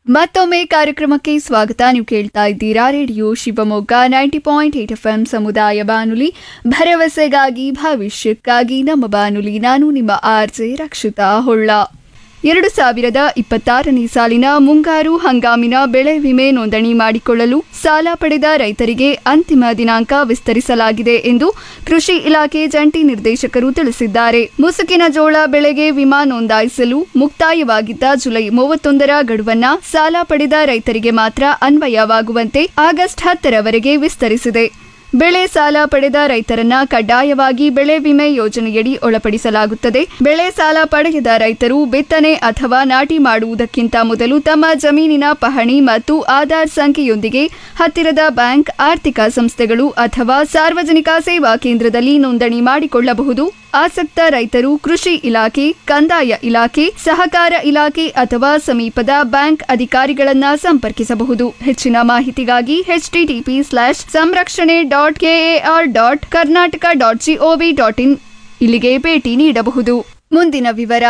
ಮತ್ತೊಮ್ಮೆ ಕಾರ್ಯಕ್ರಮಕ್ಕೆ ಸ್ವಾಗತ ನೀವು ಕೇಳ್ತಾ ಇದ್ದೀರಾ radio Shivamogga ninety point eight F M ಸಮುದಾಯ ಬಾನುಲಿ ಭರವಸೆಗಾಗಿ ಭವಿಷ್ಯಕ್ಕಾಗಿ ನಮ್ಮ ಬಾನುಲಿ ನಾನು ನಿಮ್ಮ ಆರ್ಜೆ ರಕ್ಷಿತಾ ಹೊಳ್ಳ ಎರಡು ಸಾವಿರದ ಇಪ್ಪತ್ತಾರನೇ ಸಾಲಿನ ಮುಂಗಾರು ಹಂಗಾಮಿನ ಬೆಳೆ ವಿಮೆ ನೋಂದಣಿ ಮಾಡಿಕೊಳ್ಳಲು ಸಾಲ ಪಡೆದ ರೈತರಿಗೆ ಅಂತಿಮ ದಿನಾಂಕ ವಿಸ್ತರಿಸಲಾಗಿದೆ ಎಂದು ಕೃಷಿ ಇಲಾಖೆ ಜಂಟಿ ನಿರ್ದೇಶಕರು ತಿಳಿಸಿದ್ದಾರೆ ಮುಸುಕಿನ ಜೋಳ ಬೆಳೆಗೆ ವಿಮಾ ನೋಂದಾಯಿಸಲು ಮುಕ್ತಾಯವಾಗಿದ್ದ ಜುಲೈ ಮೂವತ್ತೊಂದರ ಗಡುವನ್ನ ಸಾಲ ಪಡೆದ ರೈತರಿಗೆ ಮಾತ್ರ ಅನ್ವಯವಾಗುವಂತೆ ಆಗಸ್ಟ್ ಹತ್ತರವರೆಗೆ ವಿಸ್ತರಿಸಿದೆ ಬೆಳೆ ಸಾಲ ಪಡೆದ ರೈತರನ್ನ ಕಡ್ಡಾಯವಾಗಿ ಬೆಳೆ ವಿಮೆ ಯೋಜನೆಯಡಿ ಒಳಪಡಿಸಲಾಗುತ್ತದೆ ಬೆಳೆ ಸಾಲ ಪಡೆಯದ ರೈತರು ಬಿತ್ತನೆ ಅಥವಾ ನಾಟಿ ಮಾಡುವುದಕ್ಕಿಂತ ಮೊದಲು ತಮ್ಮ ಜಮೀನಿನ ಪಹಣಿ ಮತ್ತು ಆಧಾರ್ ಸಂಖ್ಯೆಯೊಂದಿಗೆ ಹತ್ತಿರದ ಬ್ಯಾಂಕ್ ಆರ್ಥಿಕ ಸಂಸ್ಥೆಗಳು ಅಥವಾ ಸಾರ್ವಜನಿಕ ಸೇವಾ ಕೇಂದ್ರದಲ್ಲಿ ನೋಂದಣಿ ಮಾಡಿಕೊಳ್ಳಬಹುದು ಆಸಕ್ತ ರೈತರು ಕೃಷಿ ಇಲಾಖೆ ಕಂದಾಯ ಇಲಾಖೆ ಸಹಕಾರ ಇಲಾಖೆ ಅಥವಾ ಸಮೀಪದ ಬ್ಯಾಂಕ್ ಅಧಿಕಾರಿಗಳನ್ನ ಸಂಪರ್ಕಿಸಬಹುದು ಹೆಚ್ಚಿನ ಮಾಹಿತಿಗಾಗಿ HTTP slash Samrakshane dot KAR dot Karnataka dot GOV dot in ಇಲ್ಲಿಗೆ ಭೇಟಿ ನೀಡಬಹುದು ಮುಂದಿನ ವಿವರ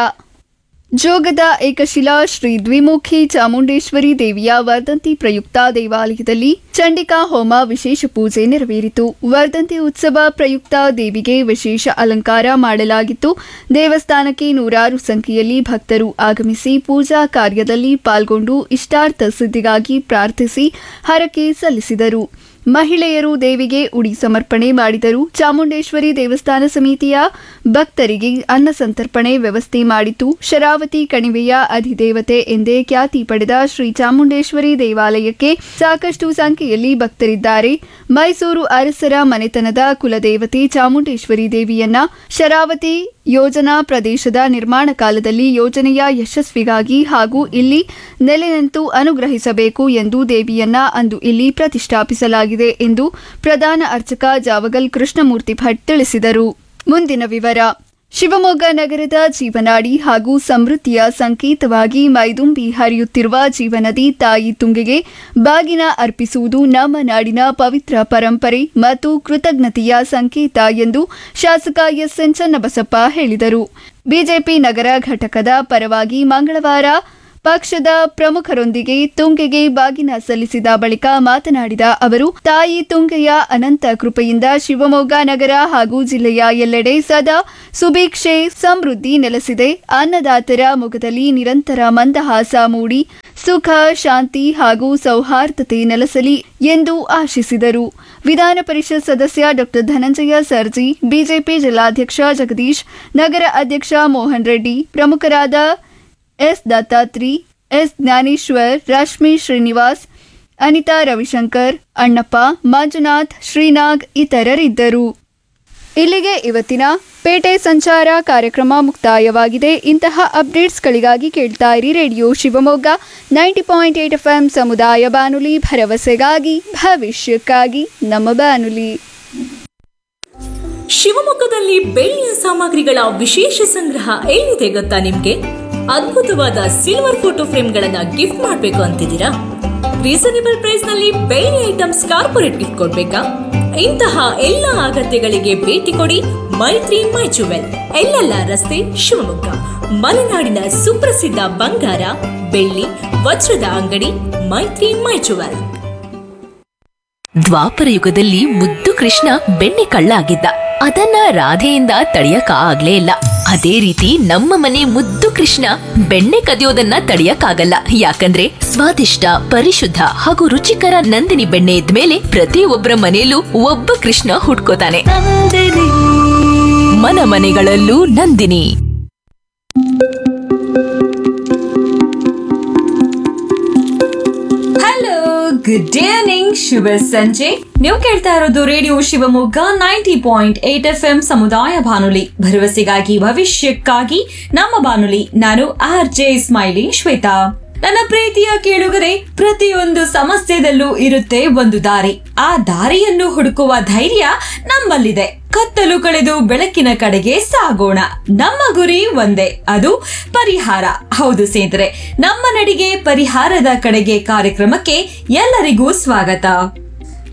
ಜೋಗದ ಏಕಶಿಲಾ ಶ್ರೀ ದ್ವಿಮುಖಿ ಚಾಮುಂಡೇಶ್ವರಿ ದೇವಿಯ ವರ್ಧಂತಿ ಪ್ರಯುಕ್ತ ದೇವಾಲಯದಲ್ಲಿ ಚಂಡಿಕಾ ಹೋಮ ವಿಶೇಷ ಪೂಜೆ ನೆರವೇರಿತು ವರ್ಧಂತಿ ಉತ್ಸವ ಪ್ರಯುಕ್ತ ದೇವಿಗೆ ವಿಶೇಷ ಅಲಂಕಾರ ಮಾಡಲಾಗಿತ್ತು ದೇವಸ್ಥಾನಕ್ಕೆ ನೂರಾರು ಸಂಖ್ಯೆಯಲ್ಲಿ ಭಕ್ತರು ಆಗಮಿಸಿ ಪೂಜಾ ಕಾರ್ಯದಲ್ಲಿ ಪಾಲ್ಗೊಂಡು ಇಷ್ಟಾರ್ಥ ಸಿದ್ಧಿಗಾಗಿ ಪ್ರಾರ್ಥಿಸಿ ಹರಕೆ ಸಲ್ಲಿಸಿದರು ಮಹಿಳೆಯರು ದೇವಿಗೆ ಉಡಿ ಸಮರ್ಪಣೆ ಮಾಡಿದರು ಚಾಮುಂಡೇಶ್ವರಿ ದೇವಸ್ಥಾನ ಸಮಿತಿಯ ಭಕ್ತರಿಗೆ ಅನ್ನ ಸಂತರ್ಪಣೆ ವ್ಯವಸ್ಥೆ ಮಾಡಿತ್ತು ಶರಾವತಿ ಕಣಿವೆಯ ಅಧಿದೇವತೆ ಎಂದೇ ಖ್ಯಾತಿ ಪಡೆದ ಶ್ರೀ ಚಾಮುಂಡೇಶ್ವರಿ ದೇವಾಲಯಕ್ಕೆ ಸಾಕಷ್ಟು ಸಂಖ್ಯೆಯಲ್ಲಿ ಭಕ್ತರಿದ್ದಾರೆ ಮೈಸೂರು ಅರಸರ ಮನೆತನದ ಕುಲದೇವತೆ ಚಾಮುಂಡೇಶ್ವರಿ ದೇವಿಯನ್ನ ಶರಾವತಿ ಯೋಜನಾ ಪ್ರದೇಶದ ನಿರ್ಮಾಣ ಕಾಲದಲ್ಲಿ ಯೋಜನೆಯ ಯಶಸ್ವಿಗಾಗಿ ಹಾಗೂ ಇಲ್ಲಿ ನೆಲೆ ನಿಂತು ಅನುಗ್ರಹಿಸಬೇಕು ಎಂದು ದೇವಿಯನ್ನ ಅಂದು ಇಲ್ಲಿ ಪ್ರತಿಷ್ಠಾಪಿಸಲಾಗಿದೆ ಎಂದು ಪ್ರಧಾನ ಅರ್ಚಕ ಜಾವಗಲ್ ಕೃಷ್ಣಮೂರ್ತಿ ಭಟ್ ತಿಳಿಸಿದರು ಮುಂದಿನ ವಿವರ ಶಿವಮೊಗ್ಗ ನಗರದ ಜೀವನಾಡಿ ಹಾಗೂ ಸಮೃದ್ಧಿಯ ಸಂಕೇತವಾಗಿ ಮೈದುಂಬಿ ಹರಿಯುತ್ತಿರುವ ಜೀವನದಿ ತಾಯಿ ತುಂಗೆಗೆ ಬಾಗಿನ ಅರ್ಪಿಸುವುದು ನಮ್ಮ ನಾಡಿನ ಪವಿತ್ರ ಪರಂಪರೆ ಮತ್ತು ಕೃತಜ್ಞತೆಯ ಸಂಕೇತ ಎಂದು ಶಾಸಕ ಎಸ್ಎನ್ ಚನ್ನಬಸಪ್ಪ ಹೇಳಿದರು ಬಿಜೆಪಿ ನಗರ ಘಟಕದ ಪರವಾಗಿ ಮಂಗಳವಾರ ಪಕ್ಷದ ಪ್ರಮುಖರೊಂದಿಗೆ ತುಂಗೆಗೆ ಬಾಗಿನ ಸಲ್ಲಿಸಿದ ಬಳಿಕ ಮಾತನಾಡಿದ ಅವರು ತಾಯಿ ತುಂಗೆಯ ಅನಂತ ಕೃಪೆಯಿಂದ ಶಿವಮೊಗ್ಗ ನಗರ ಹಾಗೂ ಜಿಲ್ಲೆಯ ಎಲ್ಲೆಡೆ ಸದಾ ಸುಭಿಕ್ಷೆ ಸಮೃದ್ಧಿ ನೆಲೆಸಿದೆ ಅನ್ನದಾತರ ಮುಖದಲ್ಲಿ ನಿರಂತರ ಮಂದಹಾಸ ಮೂಡಿ ಸುಖ ಶಾಂತಿ ಹಾಗೂ ಸೌಹಾರ್ದತೆ ನೆಲೆಸಲಿ ಎಂದು ಆಶಿಸಿದರು ವಿಧಾನ ಪರಿಷತ್ ಸದಸ್ಯ ಡಾ ಧನಂಜಯ ಸರ್ಜಿ ಬಿಜೆಪಿ ಜಿಲ್ಲಾಧ್ಯಕ್ಷ ಜಗದೀಶ್ ನಗರ ಅಧ್ಯಕ್ಷ ಮೋಹನ್ ರೆಡ್ಡಿ ಪ್ರಮುಖರಾದ ಎಸ್ ದತ್ತಾತ್ರಿ ಎಸ್ ಜ್ಞಾನೇಶ್ವರ್ ರಶ್ಮಿ ಶ್ರೀನಿವಾಸ್ ಅನಿತಾ ರವಿಶಂಕರ್ ಅಣ್ಣಪ್ಪ ಮಂಜುನಾಥ್ ಶ್ರೀನಾಗ್ ಇತರರಿದ್ದರು ಇಲ್ಲಿಗೆ ಇವತ್ತಿನ ಪೇಟೆ ಸಂಚಾರ ಕಾರ್ಯಕ್ರಮ ಮುಕ್ತಾಯವಾಗಿದೆ ಇಂತಹ ಅಪ್ಡೇಟ್ಸ್ಗಳಿಗಾಗಿ ಕೇಳ್ತಾ ಇರಿ radio Shivamogga ninety point eight F M ಸಮುದಾಯ ಬಾನುಲಿ ಭರವಸೆಗಾಗಿ ಭವಿಷ್ಯಕ್ಕಾಗಿ ನಮ್ಮ ಬಾನುಲಿ ಶಿವಮೊಗ್ಗದಲ್ಲಿ ಬೆಳ್ಳಿಯ ಸಾಮಗ್ರಿಗಳ ವಿಶೇಷ ಸಂಗ್ರಹ ಎಲ್ಲಿದೆ ಗೊತ್ತಾ ನಿಮ್ಗೆ ಅದ್ಭುತವಾದ ಸಿಲ್ವರ್ ಫೋಟೋ ಫ್ರೇಮ್ಗಳನ್ನ ಗಿಫ್ಟ್ ಮಾಡ್ಬೇಕು ಅಂತಿದ್ದೀರಾ ರೀಸನೇಬಲ್ ಪ್ರೈಸ್ ನಲ್ಲಿ ಬೆಳ್ಳಿ ಐಟಮ್ಸ್ ಕಾರ್ಪೊರೇಟ್ ಗಿಫ್ಟ್ ಕೊಡ್ಬೇಕಾ ಇಂತಹ ಎಲ್ಲ ಅಗತ್ಯಗಳಿಗೆ ಭೇಟಿ ಕೊಡಿ ಮೈತ್ರಿ ಮೈ ಜುವೆಲ್ ಎಲ್ಲೆಲ್ಲ ರಸ್ತೆ ಶಿವಮೊಗ್ಗ ಮಲೆನಾಡಿನ ಸುಪ್ರಸಿದ್ಧ ಬಂಗಾರ ಬೆಳ್ಳಿ ವಜ್ರದ ಅಂಗಡಿ ಮೈತ್ರಿ ಮೈ ಜುವೆಲ್ ದ್ವಾಪರ ಯುಗದಲ್ಲಿ ಮುದ್ದು ಕೃಷ್ಣ ಬೆಣ್ಣೆ ಕಳ್ಳ ಆಗಿದ್ದ ಅದನ್ನ ರಾಧೆಯಿಂದ ತಡೆಯಕ ಆಗ್ಲೇ ಇಲ್ಲ ಅದೇ ರೀತಿ ನಮ್ಮ ಮನೆ ಮುದ್ದು ಕೃಷ್ಣ ಬೆಣ್ಣೆ ಕದಿಯೋದನ್ನ ತಡೆಯಕ್ಕಾಗಲ್ಲ ಯಾಕಂದ್ರೆ ಸ್ವಾದಿಷ್ಟ ಪರಿಶುದ್ಧ ಹಾಗೂ ರುಚಿಕರ ನಂದಿನಿ ಬೆಣ್ಣೆ ಇದ್ಮೇಲೆ ಪ್ರತಿಯೊಬ್ಬರ ಮನೆಯಲ್ಲೂ ಒಬ್ಬ ಕೃಷ್ಣ ಹುಟ್ಕೋತಾನೆ ಮನ ಮನೆಗಳಲ್ಲೂ ನಂದಿನಿ ಹಲೋ ಗುಡ್ ಈವ್ನಿಂಗ್ ಶುಭ ಸಂಜೆ ನೀವು ಕೇಳ್ತಾ ಇರೋದು radio Shivamogga ninety point eight F M ಸಮುದಾಯ ಬಾನುಲಿ ಭರವಸೆಗಾಗಿ ಭವಿಷ್ಯಕ್ಕಾಗಿ ನಮ್ಮ ಬಾನುಲಿ ನಾನು ಆರ್ ಜೆ ಸ್ಮೈಲಿ ಶ್ವೇತಾ ನನ್ನ ಪ್ರೀತಿಯ ಕೇಳುಗರೆ ಪ್ರತಿಯೊಂದು ಸಮಸ್ಯೆದಲ್ಲೂ ಇರುತ್ತೆ ಒಂದು ದಾರಿ ಆ ದಾರಿಯನ್ನು ಹುಡುಕುವ ಧೈರ್ಯ ನಮ್ಮಲ್ಲಿದೆ ಕತ್ತಲು ಕಳೆದು ಬೆಳಕಿನ ಕಡೆಗೆ ಸಾಗೋಣ ನಮ್ಮ ಗುರಿ ಒಂದೇ ಅದು ಪರಿಹಾರ ಹೌದು ಸ್ನೇಹಿತರೆ ನಮ್ಮ ನಡಿಗೆ ಪರಿಹಾರದ ಕಡೆಗೆ ಕಾರ್ಯಕ್ರಮಕ್ಕೆ ಎಲ್ಲರಿಗೂ ಸ್ವಾಗತ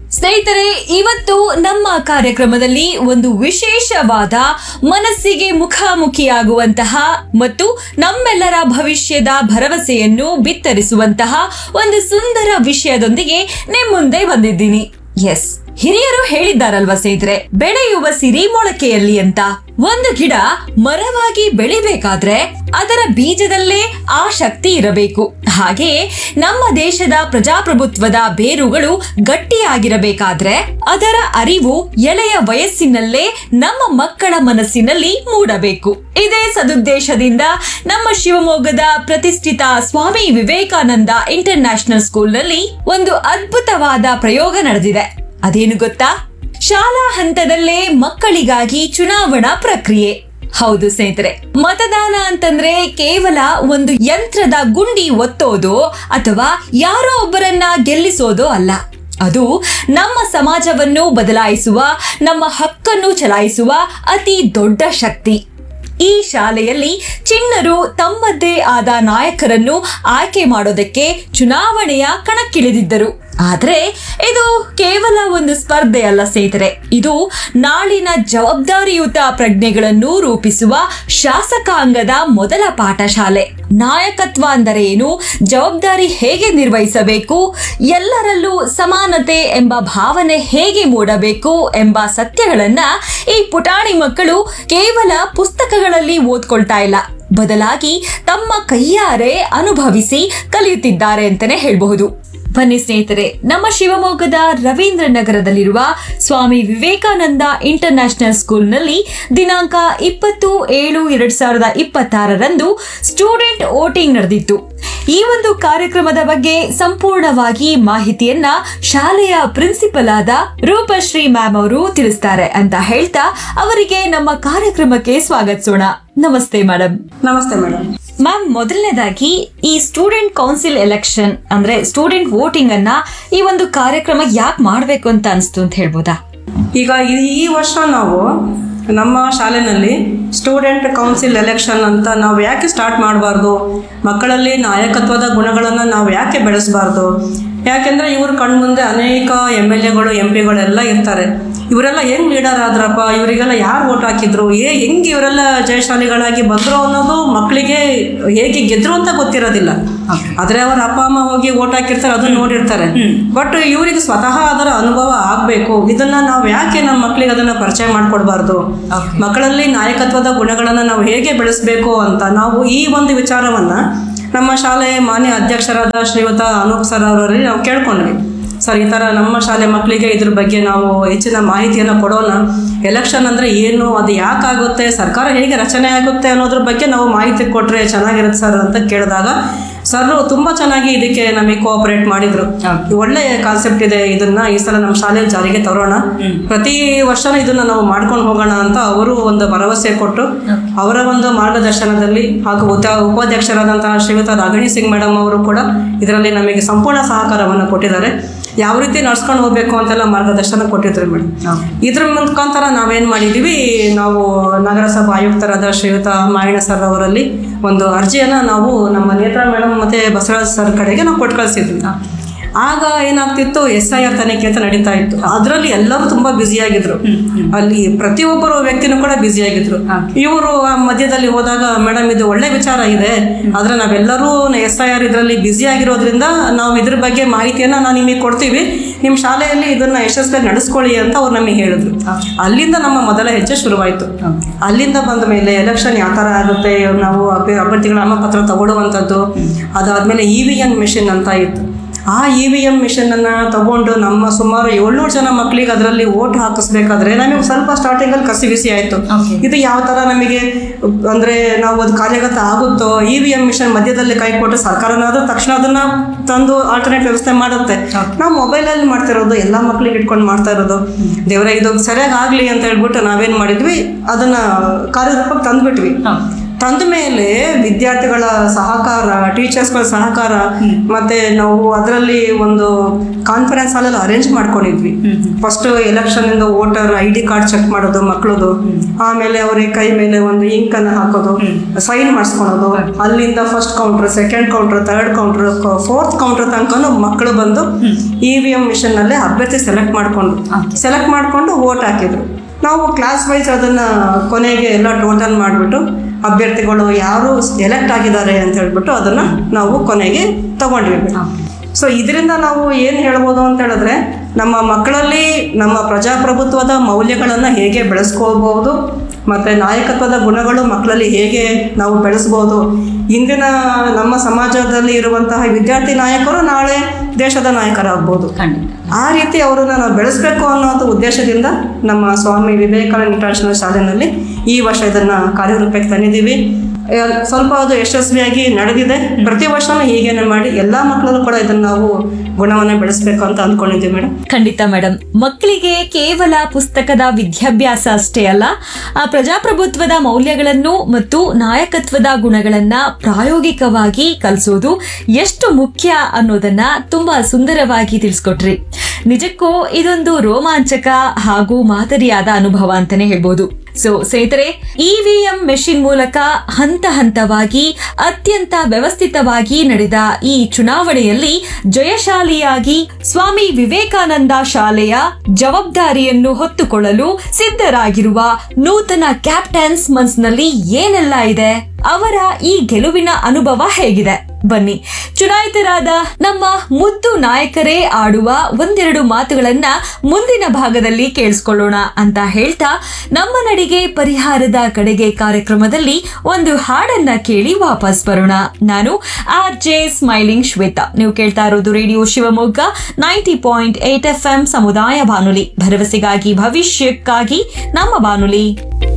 ಸ್ನೇಹಿತರೆ ಇವತ್ತು ನಮ್ಮ ಕಾರ್ಯಕ್ರಮದಲ್ಲಿ ಒಂದು ವಿಶೇಷವಾದ ಮನಸ್ಸಿಗೆ ಮುಖಾಮುಖಿಯಾಗುವಂತಹ ಮತ್ತು ನಮ್ಮೆಲ್ಲರ ಭವಿಷ್ಯದ ಭರವಸೆಯನ್ನು ಬಿತ್ತರಿಸುವಂತಹ ಒಂದು ಸುಂದರ ವಿಷಯದೊಂದಿಗೆ ನಿಮ್ಮ ಮುಂದೆ ಬಂದಿದ್ದೀನಿ ಎಸ್ ಹಿರಿಯರು ಹೇಳಿದ್ದಾರಲ್ವಾ ಸ್ನೇಹಿತರೆ ಬೆಳೆಯುವ ಸಿರಿ ಮೊಳಕೆಯಲ್ಲಿ ಅಂತ ಒಂದು ಗಿಡ ಮರವಾಗಿ ಬೆಳಿಬೇಕಾದ್ರೆ ಅದರ ಬೀಜದಲ್ಲೇ ಆ ಶಕ್ತಿ ಇರಬೇಕು ಹಾಗೆಯೇ ನಮ್ಮ ದೇಶದ ಪ್ರಜಾಪ್ರಭುತ್ವದ ಬೇರುಗಳು ಗಟ್ಟಿಯಾಗಿರಬೇಕಾದ್ರೆ ಅದರ ಅರಿವು ಎಳೆಯ ವಯಸ್ಸಿನಲ್ಲೇ ನಮ್ಮ ಮಕ್ಕಳ ಮನಸ್ಸಿನಲ್ಲಿ ಮೂಡಬೇಕು ಇದೇ ಸದುದ್ದೇಶದಿಂದ ನಮ್ಮ ಶಿವಮೊಗ್ಗದ ಪ್ರತಿಷ್ಠಿತ ಸ್ವಾಮಿ ವಿವೇಕಾನಂದ ಇಂಟರ್ ನ್ಯಾಷನಲ್ ಸ್ಕೂಲ್ನಲ್ಲಿ ಒಂದು ಅದ್ಭುತವಾದ ಪ್ರಯೋಗ ನಡೆದಿದೆ ಅದೇನು ಗೊತ್ತಾ ಶಾಲಾ ಹಂತದಲ್ಲೇ ಮಕ್ಕಳಿಗಾಗಿ ಚುನಾವಣಾ ಪ್ರಕ್ರಿಯೆ ಹೌದು ಸ್ನೇಹಿತರೆ ಮತದಾನ ಅಂತಂದ್ರೆ ಕೇವಲ ಒಂದು ಯಂತ್ರದ ಗುಂಡಿ ಒತ್ತೋದು ಅಥವಾ ಯಾರೋ ಒಬ್ಬರನ್ನ ಗೆಲ್ಲಿಸೋದು ಅಲ್ಲ ಅದು ನಮ್ಮ ಸಮಾಜವನ್ನು ಬದಲಾಯಿಸುವ ನಮ್ಮ ಹಕ್ಕನ್ನು ಚಲಾಯಿಸುವ ಅತಿ ದೊಡ್ಡ ಶಕ್ತಿ ಈ ಶಾಲೆಯಲ್ಲಿ ಚಿಣ್ಣರು ತಮ್ಮದ್ದೇ ಆದ ನಾಯಕರನ್ನು ಆಯ್ಕೆ ಮಾಡೋದಕ್ಕೆ ಚುನಾವಣೆಯ ಕಣಕ್ಕಿಳಿದಿದ್ದರು ಆದ್ರೆ ಇದು ಕೇವಲ ಒಂದು ಸ್ಪರ್ಧೆ ಅಲ್ಲ ಸ್ನೇಹಿತರೆ ಇದು ನಾಳಿನ ಜವಾಬ್ದಾರಿಯುತ ಪ್ರಜ್ಞೆಗಳನ್ನು ರೂಪಿಸುವ ಶಾಸಕಾಂಗದ ಮೊದಲ ಪಾಠಶಾಲೆ ನಾಯಕತ್ವ ಅಂದರೆ ಏನು ಜವಾಬ್ದಾರಿ ಹೇಗೆ ನಿರ್ವಹಿಸಬೇಕು ಎಲ್ಲರಲ್ಲೂ ಸಮಾನತೆ ಎಂಬ ಭಾವನೆ ಹೇಗೆ ಮೂಡಬೇಕು ಎಂಬ ಸತ್ಯಗಳನ್ನ ಈ ಪುಟಾಣಿ ಮಕ್ಕಳು ಕೇವಲ ಪುಸ್ತಕಗಳಲ್ಲಿ ಓದ್ಕೊಳ್ತಾ ಇಲ್ಲ ಬದಲಾಗಿ ತಮ್ಮ ಕೈಯಾರೆ ಅನುಭವಿಸಿ ಕಲಿಯುತ್ತಿದ್ದಾರೆ ಅಂತಾನೆ ಹೇಳಬಹುದು ಬನ್ನಿ ಸ್ನೇಹಿತರೆ ನಮ್ಮ ಶಿವಮೊಗ್ಗದ ರವೀಂದ್ರ ನಗರದಲ್ಲಿರುವ ಸ್ವಾಮಿ ವಿವೇಕಾನಂದ ಇಂಟರ್ ನ್ಯಾಷನಲ್ ಸ್ಕೂಲ್ನಲ್ಲಿ ದಿನಾಂಕ ಇಪ್ಪತ್ತು ಏಳು ಎರಡ್ ಸಾವಿರದ ಇಪ್ಪತ್ತಾರರಂದು ಸ್ಟೂಡೆಂಟ್ ವೋಟಿಂಗ್ ನಡೆದಿತ್ತು ಈ ಒಂದು ಕಾರ್ಯಕ್ರಮದ ಬಗ್ಗೆ ಸಂಪೂರ್ಣವಾಗಿ ಮಾಹಿತಿಯನ್ನ ಶಾಲೆಯ ಪ್ರಿನ್ಸಿಪಲ್ ಆದ ರೂಪಶ್ರೀ ಮ್ಯಾಮ್ ಅವರು ತಿಳಿಸ್ತಾರೆ ಅಂತ ಹೇಳ್ತಾ ಅವರಿಗೆ ನಮ್ಮ ಕಾರ್ಯಕ್ರಮಕ್ಕೆ ಸ್ವಾಗತಿಸೋಣ ನಮಸ್ತೆ ಮೇಡಮ್ ನಮಸ್ತೆ ಮೇಡಮ್ ಮ್ಯಾಮ್ ಮೊದಲನೇದಾಗಿ ಈ ಸ್ಟೂಡೆಂಟ್ ಕೌನ್ಸಿಲ್ ಎಲೆಕ್ಷನ್ ಅಂದ್ರೆ ಸ್ಟೂಡೆಂಟ್ ವೋಟಿಂಗ್ ಅನ್ನ ಈ ಒಂದು ಕಾರ್ಯಕ್ರಮ ಯಾಕೆ ಮಾಡ್ಬೇಕು ಅಂತ ಅನ್ಸ್ತು ಅಂತ ಹೇಳ್ಬೋದಾ ಈಗ ಈ- ಈ ವರ್ಷ ನಾವು ನಮ್ಮ ಶಾಲೆನಲ್ಲಿ ಸ್ಟೂಡೆಂಟ್ ಕೌನ್ಸಿಲ್ ಎಲೆಕ್ಷನ್ ಅಂತ ನಾವು ಯಾಕೆ ಸ್ಟಾರ್ಟ್ ಮಾಡಬಾರ್ದು ಮಕ್ಕಳಲ್ಲಿ ನಾಯಕತ್ವದ ಗುಣಗಳನ್ನು ನಾವು ಯಾಕೆ ಬೆಳೆಸಬಾರ್ದು ಯಾಕೆಂದರೆ ಇವ್ರ ಕಣ್ಮುಂದೆ ಅನೇಕ ಎಮ್ ಎಲ್ ಎಗಳು ಎಂ ಪಿಗಳೆಲ್ಲ ಇರ್ತಾರೆ ಇವರೆಲ್ಲ ಹೆಂಗ್ ಲೀಡರ್ ಆದ್ರಪ್ಪ ಇವರಿಗೆಲ್ಲ ಯಾರು ಓಟ್ ಹಾಕಿದ್ರು ಏ ಹೆಂಗೆ ಇವರೆಲ್ಲ ಜಯಶಾಲಿಗಳಾಗಿ ಬಂದ್ರು ಅನ್ನೋದು ಮಕ್ಕಳಿಗೆ ಹೇಗೆ ಗೆದ್ರು ಅಂತ ಗೊತ್ತಿರೋದಿಲ್ಲ ಆದ್ರೆ ಅವರ ಅಪ್ಪ ಅಮ್ಮ ಹೋಗಿ ಓಟ್ ಹಾಕಿರ್ತಾರೆ ಅದನ್ನ ನೋಡಿರ್ತಾರೆ ಬಟ್ ಇವರಿಗೆ ಸ್ವತಃ ಅದರ ಅನುಭವ ಆಗ್ಬೇಕು ಇದನ್ನ ನಾವು ಯಾಕೆ ನಮ್ಮ ಮಕ್ಕಳಿಗೆ ಅದನ್ನ ಪರಿಚಯ ಮಾಡ್ಕೊಡ್ಬಾರ್ದು ಮಕ್ಕಳಲ್ಲಿ ನಾಯಕತ್ವದ ಗುಣಗಳನ್ನ ನಾವು ಹೇಗೆ ಬೆಳೆಸಬೇಕು ಅಂತ ನಾವು ಈ ಒಂದು ವಿಚಾರವನ್ನ ನಮ್ಮ ಶಾಲೆಯ ಮಾನ್ಯ ಅಧ್ಯಕ್ಷರಾದ ಶ್ರೀಯುತ ಅನೂಪ್ ಸರ್ ಅವರಲ್ಲಿ ನಾವು ಕೇಳ್ಕೊಂಡ್ವಿ ಸರ್ ಈ ಥರ ನಮ್ಮ ಶಾಲೆ ಮಕ್ಕಳಿಗೆ ಇದ್ರ ಬಗ್ಗೆ ನಾವು ಹೆಚ್ಚಿನ ಮಾಹಿತಿಯನ್ನು ಕೊಡೋಣ ಎಲೆಕ್ಷನ್ ಅಂದರೆ ಏನು ಅದು ಯಾಕಾಗುತ್ತೆ ಸರ್ಕಾರ ಹೇಗೆ ರಚನೆ ಆಗುತ್ತೆ ಅನ್ನೋದ್ರ ಬಗ್ಗೆ ನಾವು ಮಾಹಿತಿ ಕೊಟ್ಟರೆ ಚೆನ್ನಾಗಿರುತ್ತೆ ಸರ್ ಅಂತ ಕೇಳಿದಾಗ ಸರ್ ತುಂಬ ಚೆನ್ನಾಗಿ ಇದಕ್ಕೆ ನಮಗೆ ಕೋಆಪರೇಟ್ ಮಾಡಿದ್ರು ಒಳ್ಳೆ ಕಾನ್ಸೆಪ್ಟ್ ಇದೆ ಇದನ್ನ ಈ ಸಲ ನಮ್ಮ ಶಾಲೆಯಲ್ಲಿ ಜಾರಿಗೆ ತರೋಣ ಪ್ರತಿ ವರ್ಷನೂ ಇದನ್ನ ನಾವು ಮಾಡ್ಕೊಂಡು ಹೋಗೋಣ ಅಂತ ಅವರು ಒಂದು ಭರವಸೆ ಕೊಟ್ಟು ಅವರ ಒಂದು ಮಾರ್ಗದರ್ಶನದಲ್ಲಿ ಹಾಗೂ ಉಪ ಉಪಾಧ್ಯಕ್ಷರಾದಂತಹ ಶ್ರೀಯುತ ರಾಗಿಣಿ ಸಿಂಗ್ ಮೇಡಮ್ ಅವರು ಕೂಡ ಇದರಲ್ಲಿ ನಮಗೆ ಸಂಪೂರ್ಣ ಸಹಕಾರವನ್ನು ಕೊಟ್ಟಿದ್ದಾರೆ ಯಾವ ರೀತಿ ನಡ್ಸ್ಕೊಂಡು ಹೋಗ್ಬೇಕು ಅಂತೆಲ್ಲ ಮಾರ್ಗದರ್ಶನ ಕೊಟ್ಟಿದ್ರು ಮೇಡಮ್ ಇದ್ರ ಮುಖಾಂತರ ನಾವೇನ್ ಮಾಡಿದೀವಿ ನಾವು ನಗರಸಭಾ ಆಯುಕ್ತರಾದ ಶ್ರೀಯುತ ಮಾಯಣ ಸರ್ ಅವರಲ್ಲಿ ಒಂದು ಅರ್ಜಿಯನ್ನ ನಾವು ನಮ್ಮ ನೇತ್ರ ಮೇಡಮ್ ಮತ್ತೆ ಬಸವರಾಜ್ ಸರ್ ಕಡೆಗೆ ನಾವು ಕೊಟ್ಟು ಕಳಿಸಿದ್ವಿ ಆಗ ಏನಾಗ್ತಿತ್ತು ಎಸ್ ಐ ಆರ್ ತನಿಖೆ ಅಂತ ನಡೀತಾ ಇತ್ತು ಅದರಲ್ಲಿ ಎಲ್ಲರೂ ತುಂಬಾ ಬ್ಯುಸಿ ಆಗಿದ್ರು ಅಲ್ಲಿ ಪ್ರತಿಯೊಬ್ಬರು ವ್ಯಕ್ತಿನೂ ಕೂಡ ಬ್ಯುಸಿ ಆಗಿದ್ರು ಇವರು ಆ ಮಧ್ಯದಲ್ಲಿ ಹೋದಾಗ ಮೇಡಮ್ ಇದು ಒಳ್ಳೆ ವಿಚಾರ ಇದೆ ಆದ್ರೆ ನಾವೆಲ್ಲರೂ ಎಸ್ ಐ ಆರ್ ಇದರಲ್ಲಿ ಬ್ಯುಸಿ ಆಗಿರೋದ್ರಿಂದ ನಾವು ಇದ್ರ ಬಗ್ಗೆ ಮಾಹಿತಿಯನ್ನ ನಾವು ನಿಮಗೆ ಕೊಡ್ತೀವಿ ನಿಮ್ಮ ಶಾಲೆಯಲ್ಲಿ ಇದನ್ನ ಯಶಸ್ವಿಯಾಗಿ ನಡೆಸ್ಕೊಳ್ಳಿ ಅಂತ ಅವ್ರು ನಮಗೆ ಹೇಳಿದ್ರು ಅಲ್ಲಿಂದ ನಮ್ಮ ಮೊದಲ ಹೆಜ್ಜೆ ಶುರುವಾಯಿತು ಅಲ್ಲಿಂದ ಬಂದ ಮೇಲೆ ಎಲೆಕ್ಷನ್ ಯಾವ ಥರ ಆಗುತ್ತೆ ನಾವು ಅಭ್ಯ- ಅಭ್ಯರ್ಥಿಗಳ ನಾಮಪತ್ರ ತಗೊಳ್ಳುವಂಥದ್ದು ಅದಾದ್ಮೇಲೆ ಇ ವಿ ಎಂ ಮಿಷಿನ್ ಅಂತ ಇತ್ತು ಆ ಇ ವಿ ಎಂ ಮಿಷನ್ ಅನ್ನ ತಗೊಂಡು ನಮ್ಮ ಸುಮಾರು ಏಳ್ನೂರು ಜನ ಮಕ್ಕಳಿಗೆ ಅದರಲ್ಲಿ ಓಟ್ ಹಾಕಿಸ್ಬೇಕಾದ್ರೆ ನಮಗೆ ಸ್ವಲ್ಪ ಸ್ಟಾರ್ಟಿಂಗ್ ಅಲ್ಲಿ ಕಸಿ ಬಿಸಿ ಆಯ್ತು ಇದು ಯಾವ ತರ ನಮಗೆ ಅಂದ್ರೆ ನಾವು ಅದು ಕಾರ್ಯಗತ ಆಗುತ್ತೋ ಇ ವಿ ಎಂ ಮಿಷನ್ ಮಧ್ಯದಲ್ಲಿ ಕೈ ಕೊಟ್ಟು ಸರ್ಕಾರನಾದ್ರೂ ತಕ್ಷಣ ಅದನ್ನ ತಂದು ಆಲ್ಟರ್ನೇಟ್ ವ್ಯವಸ್ಥೆ ಮಾಡುತ್ತೆ ನಾವು ಮೊಬೈಲಲ್ಲಿ ಮಾಡ್ತಿರೋದು ಎಲ್ಲ ಮಕ್ಳಿಗೆ ಇಟ್ಕೊಂಡು ಮಾಡ್ತಾ ಇರೋದು ದೇವರೇ ಇದು ಸರಿಯಾಗಿ ಆಗ್ಲಿ ಅಂತ ಹೇಳ್ಬಿಟ್ಟು ನಾವೇನ್ ಮಾಡಿದ್ವಿ ಅದನ್ನ ಕಾರ್ಯರೂಪಕ್ಕೆ ತಂದ್ಬಿಟ್ವಿ ತಂದ ಮೇಲೆ ವಿದ್ಯಾರ್ಥಿಗಳ ಸಹಕಾರ ಟೀಚರ್ಸ್ಗಳ ಸಹಕಾರ ಮತ್ತೆ ನಾವು ಅದರಲ್ಲಿ ಒಂದು ಕಾನ್ಫರೆನ್ಸ್ ಹಾಲೆಲ್ಲ ಅರೇಂಜ್ ಮಾಡ್ಕೊಂಡಿದ್ವಿ ಫಸ್ಟ್ ಎಲೆಕ್ಷನ್ ಇಂದ voter I D card check ಮಾಡೋದು ಮಕ್ಕಳದು ಆಮೇಲೆ ಅವ್ರಿಗೆ ಕೈ ಮೇಲೆ ಒಂದು ಇಂಕ್ ಅನ್ನ ಹಾಕೋದು ಸೈನ್ ಮಾಡಿಸ್ಕೊಳೋದು ಅಲ್ಲಿಂದ first counter second counter third counter fourth counter ತನಕ ಮಕ್ಕಳು ಬಂದು ಇ ವಿ ಎಂ ಮಿಷನ್ ನಲ್ಲೇ ಅಭ್ಯರ್ಥಿ ಸೆಲೆಕ್ಟ್ ಮಾಡ್ಕೊಂಡು ಸೆಲೆಕ್ಟ್ ಮಾಡ್ಕೊಂಡು ವೋಟ್ ಹಾಕಿದ್ರು ನಾವು ಕ್ಲಾಸ್ ವೈಸ್ ಅದನ್ನ ಕೊನೆಗೆ ಎಲ್ಲ ಟೋಟಲ್ ಮಾಡಿಬಿಟ್ಟು ಅಭ್ಯರ್ಥಿಗಳು ಯಾರು ಎಲೆಕ್ಟ್ ಆಗಿದ್ದಾರೆ ಅಂತ ಹೇಳ್ಬಿಟ್ಟು ಅದನ್ನ ನಾವು ಕೊನೆಗೆ ತಗೊಂಡ್ವಿ ಸೊ ಇದರಿಂದ ನಾವು ಏನು ಹೇಳ್ಬೋದು ಅಂತ ಹೇಳಿದ್ರೆ ನಮ್ಮ ಮಕ್ಕಳಲ್ಲಿ ನಮ್ಮ ಪ್ರಜಾಪ್ರಭುತ್ವದ ಮೌಲ್ಯಗಳನ್ನು ಹೇಗೆ ಬೆಳೆಸ್ಕೋಬಹುದು ಮತ್ತು ನಾಯಕತ್ವದ ಗುಣಗಳು ಮಕ್ಕಳಲ್ಲಿ ಹೇಗೆ ನಾವು ಬೆಳೆಸ್ಬೋದು ಇಂದಿನ ನಮ್ಮ ಸಮಾಜದಲ್ಲಿ ಇರುವಂತಹ ವಿದ್ಯಾರ್ಥಿ ನಾಯಕರು ನಾಳೆ ದೇಶದ ನಾಯಕರಾಗ್ಬೋದು ಖಂಡಿತ ಆ ರೀತಿ ಅವರನ್ನ ನಾವು ಬೆಳೆಸಬೇಕು ಅನ್ನೋದು ಉದ್ದೇಶದಿಂದ ನಮ್ಮ ಸ್ವಾಮಿ ವಿವೇಕಾನಂದ ಇಂಟರ್ನ್ಯಾಷನಲ್ ಶಾಲೆಯಲ್ಲಿ ಈ ವರ್ಷ ಇದನ್ನ ಕಾರ್ಯರೂಪಕ್ಕೆ ತಂದಿದ್ದೀವಿ ಆ, ಸ್ವಲ್ಪ ಅದು ಯಶಸ್ವಿಯಾಗಿ ನಡೆದಿದೆ ಪ್ರತಿ ವರ್ಷನೂ ಹೀಗೇನೆ ಮಾಡಿ ಎಲ್ಲಾ ಮಕ್ಕಳಲ್ಲೂ ಕೂಡ ಇದನ್ನ ನಾವು ಗುಣವನ್ನ ಬೆಳೆಸಬೇಕು ಅಂತ ಅಂದ್ಕೊಂಡಿದ್ದೀವಿ ಮೇಡಮ್ ಖಂಡಿತ ಮೇಡಮ್ ಮಕ್ಕಳಿಗೆ ಕೇವಲ ಪುಸ್ತಕದ ವಿದ್ಯಾಭ್ಯಾಸ ಅಷ್ಟೇ ಅಲ್ಲ ಆ ಪ್ರಜಾಪ್ರಭುತ್ವದ ಮೌಲ್ಯಗಳನ್ನು ಮತ್ತು ನಾಯಕತ್ವದ ಗುಣಗಳನ್ನ ಪ್ರಾಯೋಗಿಕವಾಗಿ ಕಲಿಸೋದು ಎಷ್ಟು ಮುಖ್ಯ ಅನ್ನೋದನ್ನ ತುಂಬಾ ಸುಂದರವಾಗಿ ತಿಳಿಸ್ಕೊಟ್ರಿ ನಿಜಕ್ಕೂ ಇದೊಂದು ರೋಮಾಂಚಕ ಹಾಗೂ ಮಾದರಿಯಾದ ಅನುಭವ ಅಂತಾನೆ ಹೇಳ್ಬೋದು ಸೊ ಸ್ನೇಹಿತರೆ ಇವಿಎಂ ಮೆಷಿನ್ ಮೂಲಕ ಹಂತ ಹಂತವಾಗಿ ಅತ್ಯಂತ ವ್ಯವಸ್ಥಿತವಾಗಿ ನಡೆದ ಈ ಚುನಾವಣೆಯಲ್ಲಿ ಜಯಶಾಲಿಯಾಗಿ ಸ್ವಾಮಿ ವಿವೇಕಾನಂದ ಶಾಲೆಯ ಜವಾಬ್ದಾರಿಯನ್ನು ಹೊತ್ತುಕೊಳ್ಳಲು ಸಿದ್ಧರಾಗಿರುವ ನೂತನ ಕ್ಯಾಪ್ಟನ್ಸ್ ಮನ್ಸ್ನಲ್ಲಿ ಏನೆಲ್ಲ ಇದೆ ಅವರ ಈ ಗೆಲುವಿನ ಅನುಭವ ಹೇಗಿದೆ ಬನ್ನಿ ಚುನಾಯಿತರಾದ ನಮ್ಮ ಮುದ್ದು ನಾಯಕರೇ ಆಡುವ ಒಂದೆರಡು ಮಾತುಗಳನ್ನ ಮುಂದಿನ ಭಾಗದಲ್ಲಿ ಕೇಳಿಸ್ಕೊಳ್ಳೋಣ ಅಂತ ಹೇಳ್ತಾ ನಮ್ಮ ನಡಿಗೆ ಪರಿಹಾರದ ಕಡೆಗೆ ಕಾರ್ಯಕ್ರಮದಲ್ಲಿ ಒಂದು ಹಾಡನ್ನ ಕೇಳಿ ವಾಪಸ್ ಬರೋಣ ನಾನು ಆರ್ ಜೆ ಸ್ಮೈಲಿಂಗ್ ಶ್ವೇತಾ ನೀವು ಕೇಳ್ತಾ ಇರೋದು radio Shivamogga ninety point eight F M ಸಮುದಾಯ ಬಾನುಲಿ ಭರವಸೆಗಾಗಿ ಭವಿಷ್ಯಕ್ಕಾಗಿ ನಮ್ಮ ಬಾನುಲಿ